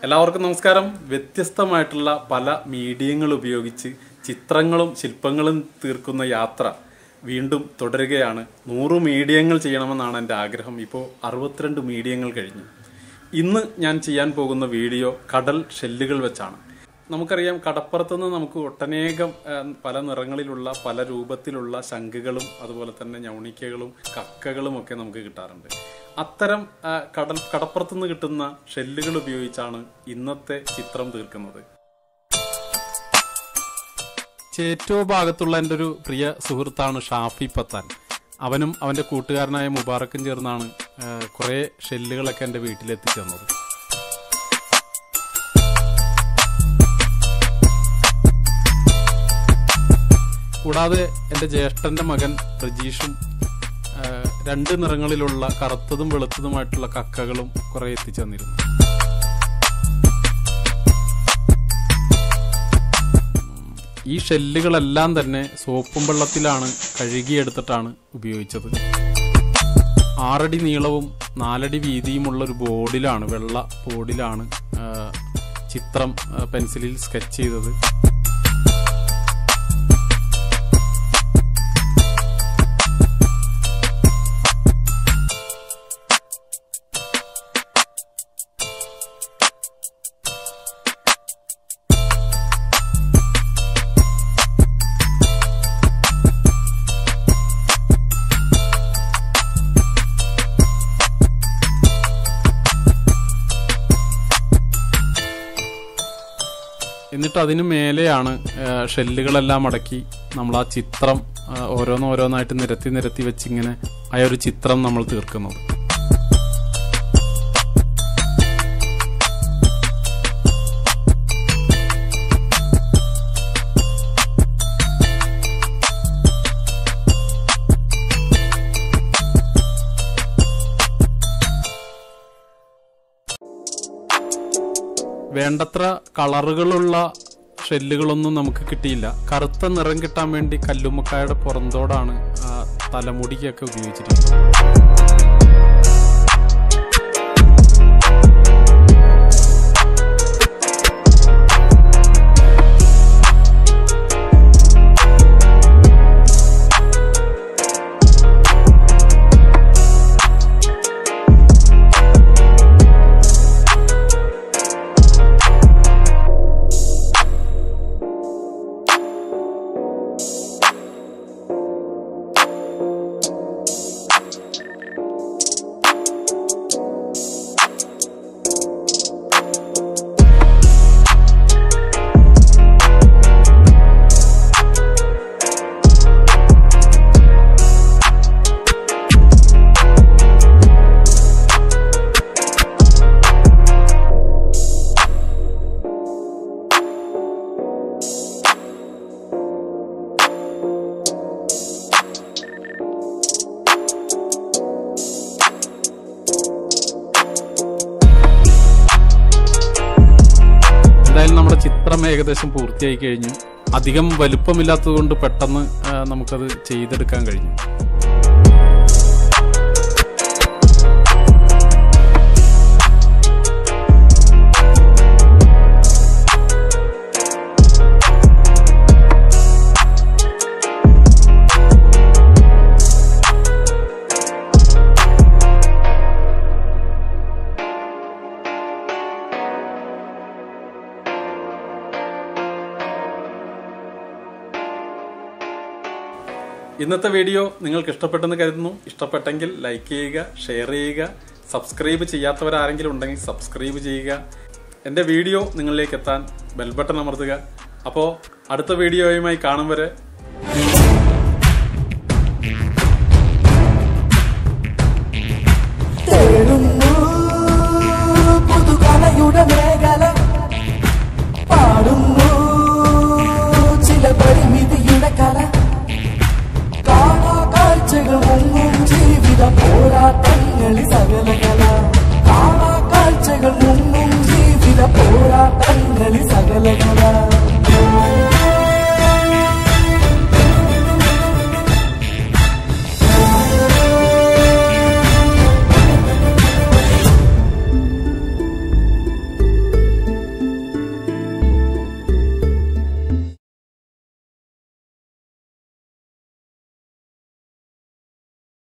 എല്ലാവർക്കും നമസ്കാരം വ്യത്യസ്തമായിട്ടുള്ള പല മീഡിയങ്ങൾ ഉപയോഗിച്ച് ചിത്രങ്ങളും ശില്പങ്ങളും തീർക്കുന്ന യാത്ര വീണ്ടും തുടരുകയാണ് നൂറ് മീഡിയങ്ങൾ ചെയ്യണമെന്നാണ് എൻ്റെ ആഗ്രഹം ഇപ്പോൾ അറുപത്തിരണ്ട് മീഡിയങ്ങൾ കഴിഞ്ഞു ഇന്ന് ഞാൻ ചെയ്യാൻ പോകുന്ന വീഡിയോ കടൽ ഷെല്ലുകൾ വെച്ചാണ് നമുക്കറിയാം കടപ്പുറത്തുനിന്ന് നമുക്ക് ഒട്ടനേകം ആ, പല നിറങ്ങളിലുള്ള പല രൂപത്തിലുള്ള ശംഖുകളും അതുപോലെ തന്നെ ഞൗണിക്കകളും കക്കകളും ഒക്കെ നമുക്ക് കിട്ടാറുണ്ട് അത്തരം ആ, കടൽ കടപ്പുറത്തുനിന്ന് കിട്ടുന്ന ഷെല്ലുകൾ ഉപയോഗിച്ചാണ് ഇന്നത്തെ ചിത്രം തീർക്കുന്നത് ചേറ്റോ ഭാഗത്തുള്ള എൻ്റെ ഒരു പ്രിയ സുഹൃത്താണ് ഷാഫി പത്താൻ അവനും അവൻ്റെ കൂട്ടുകാരനായ മുബാറക്കും ചേർന്നാണ് ആ, കുറേ ഷെല്ലുകളൊക്കെ എൻ്റെ വീട്ടിലെത്തിച്ചു തന്നത് കൂടാതെ എൻ്റെ ജ്യേഷ്ഠൻ്റെ മകൻ പ്രജീഷും ആ, രണ്ട് നിറങ്ങളിലുള്ള കറുത്തതും വെളുത്തതുമായിട്ടുള്ള കക്കകളും കുറേ എത്തിച്ചു തന്നിരുന്നു ഈ ഷെല്ലുകളെല്ലാം തന്നെ സോപ്പും വെള്ളത്തിലാണ് കഴുകിയെടുത്തിട്ടാണ് ഉപയോഗിച്ചത് ആറടി നീളവും നാലടി വീതിയുമുള്ള ഒരു ബോർഡിലാണ് വെള്ള ബോർഡിലാണ് ആ, ചിത്രം ആ, പെൻസിലിൽ സ്കെച്ച് ചെയ്തത് എന്നിട്ട് അതിന് മേലെയാണ് ആ, ഷെല്ലുകളെല്ലാം അടക്കി നമ്മൾ ആ ചിത്രം ആ, ഓരോന്നോരോന്നായിട്ട് നിരത്തി നിരത്തി വെച്ചിങ്ങനെ ആ ഒരു ചിത്രം നമ്മൾ തീർക്കുന്നത് വേണ്ടത്ര കളറുകളുള്ള ഷെല്ലുകളൊന്നും നമുക്ക് കിട്ടിയില്ല കറുത്ത നിറം കിട്ടാൻ വേണ്ടി കല്ലുമ്മക്കായുടെ പുറന്തോടാണ് ആ തലമുടിക്കൊക്കെ ഉപയോഗിച്ചിരിക്കുന്നത് എന്തായാലും നമ്മുടെ ചിത്രം ഏകദേശം പൂർത്തിയായി കഴിഞ്ഞു അധികം വലുപ്പമില്ലാത്തതുകൊണ്ട് പെട്ടെന്ന് ആ, നമുക്കത് ചെയ്തെടുക്കാൻ കഴിഞ്ഞു ഇന്നത്തെ വീഡിയോ നിങ്ങൾക്ക് ഇഷ്ടപ്പെട്ടെന്ന് കരുതുന്നു ഇഷ്ടപ്പെട്ടെങ്കിൽ ലൈക്ക് ചെയ്യുക ഷെയർ ചെയ്യുക സബ്സ്ക്രൈബ് ചെയ്യാത്തവരാരെങ്കിലും ഉണ്ടെങ്കിൽ സബ്സ്ക്രൈബ് ചെയ്യുക എൻ്റെ വീഡിയോ നിങ്ങളിലേക്ക് എത്താൻ ബെൽ ബട്ടൺ അമർത്തുക അപ്പോൾ അടുത്ത വീഡിയോയുമായി കാണും വരെ തേടുന്നു പുതുകലയുടെ മേഖല പാടുന്നു ചില പരിമിതിയുടെ കല കാണാ കാഴ്ചകൾ മുങ്ങും ജീവിത പോരാട്ടങ്ങളിൽ സകല കല കാണാ കാഴ്ചകൾ മുങ്ങും ജീവിത പോരാട്ട